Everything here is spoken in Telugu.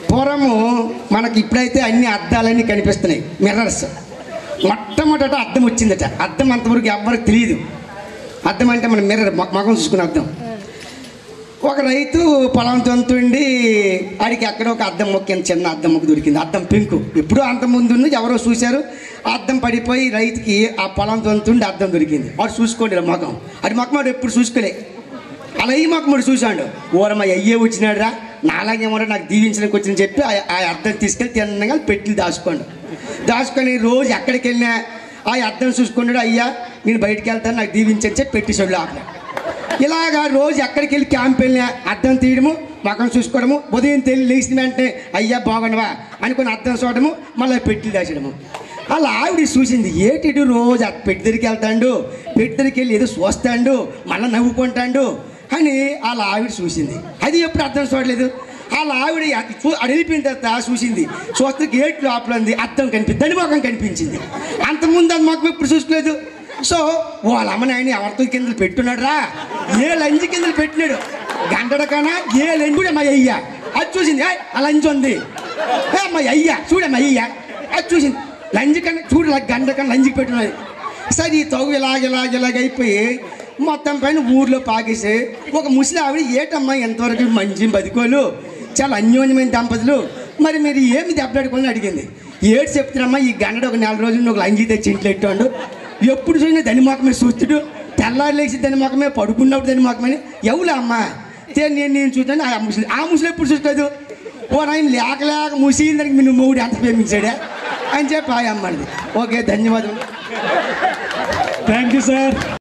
పూర్వము మనకి ఇప్పుడైతే అన్ని అద్దాలన్నీ కనిపిస్తున్నాయి మిర్రర్స్ మొట్టమొదట అద్దం వచ్చిందట అద్దం అంతవరకు ఎవ్వరికి తెలియదు అద్దం అంటే మన మిర్రర్ మగం చూసుకునే అద్దం ఒక రైతు పొలం తొంతుండి ఆడికి ఎక్కడ ఒక అద్దం మొక్కింది చిన్న అద్దం మొక్క దొరికింది అద్దం పెంకు ఎప్పుడూ అంత ముందు ఉంది, ఎవరో చూశారు ఆ అద్దం పడిపోయి రైతుకి ఆ పొలం తొంతుండి అద్దం దొరికింది వాడు చూసుకోండి మొఖం అది మొఖం వాడు ఎప్పుడు చూసుకోలే అలా ఈ మొక్క ముడు చూశాడు ఓరమ్మ అయ్యే వచ్చినాడు రా నాలాగేమో నాకు దీవించడానికి వచ్చిన చెప్పి ఆ- ఆ అద్దం తీసుకెళ్ళి తిన్నగా పెట్టి దాచుకోండి దాచుకొని రోజు ఎక్కడికి వెళ్ళినా ఆ అద్దం చూసుకున్నాడు అయ్యా నేను బయటికి వెళ్తాను నాకు దీవించని చెప్పి పెట్టేసాడు లోపల ఇలాగా రోజు ఎక్కడికి వెళ్ళి క్యాంప్ వెళ్ళినా అద్దం తీయడము మొఖం చూసుకోవడము ఉదయం తెలి లేచిన వెంటనే అయ్యా బాగుండవా అనుకుని అద్దం చూడడము మళ్ళీ పెట్టి దాచడము అలా ఆవిడ చూసింది ఏటిడు రోజు ఆ పెట్టి దగ్గరికి వెళ్తాడు పెట్టి దగ్గరికి వెళ్ళి ఏదో చూస్తాడు మళ్ళీ నవ్వుకుంటాడు అని వాళ్ళ ఆవిడ చూసింది అది ఎప్పుడు అర్థం చూడలేదు వాళ్ళ ఆవిడ అది చూ- అది వెళ్ళిపోయిన తర్వాత చూసింది చూస్తే గేట్ లోపల ఉంది అద్దం కనిపించింది దాని ముఖం కనిపించింది అంతకుముందు అది ముఖం ఎప్పుడు చూసుకోలేదు సో వాళ్ళ అమ్మ నాయన ఎవరితో కిందలు పెట్టున్నాడు రా ఏ లంచి కిందలు పెట్టినాడు గంటడ కన్నా ఏ లంచి కూడా మా అయ్య అది చూసింది "ఏయ్, ఆ లంచ్ ఉంది ఏ మా అయ్య చూడే మా అయ్య అది చూసింది లంచ్ కన్నా చూడు ఇలా గంట కన్నా లంచ్కి పెట్టున్నది సరే ఈ తగు ఇలాగ ఇలాగ ఇలాగ అయిపోయి మొత్తం పైన ఊర్లో పాకేసి ఒక ముసలి ఆవిడ ఏటమ్మా ఎంతవరకు మంచి బతికోలు చాలా అన్యోన్యమైన దంపతులు మరి మీరు ఏమి దెబ్బలాడుకొని అడిగింది ఏడు చెప్తున్నామ్మా ఈ గంటడు ఒక నెల రోజులు ఒక లంచి తెచ్చి ఇంట్లో ఎట్టాడు ఎప్పుడు చూసినా దాని మొక్కమే చూస్తుడు తెల్లారు లేచి దాని మొక్కమే పడుకున్నప్పుడు దాని మొక్కమే ఎవరు అమ్మ తే నేను నేను చూస్తాను ఆ ముసలి ఆ ముసలి ఎప్పుడు చూస్తుంది ఓ నాయన లేక లేక ముసిగిన దానికి మీరు మూడు ఎంత ప్రేమించాడే అని చెప్పి ఆ అమ్మది ఓకే ధన్యవాదాలు థ్యాంక్ యూ సార్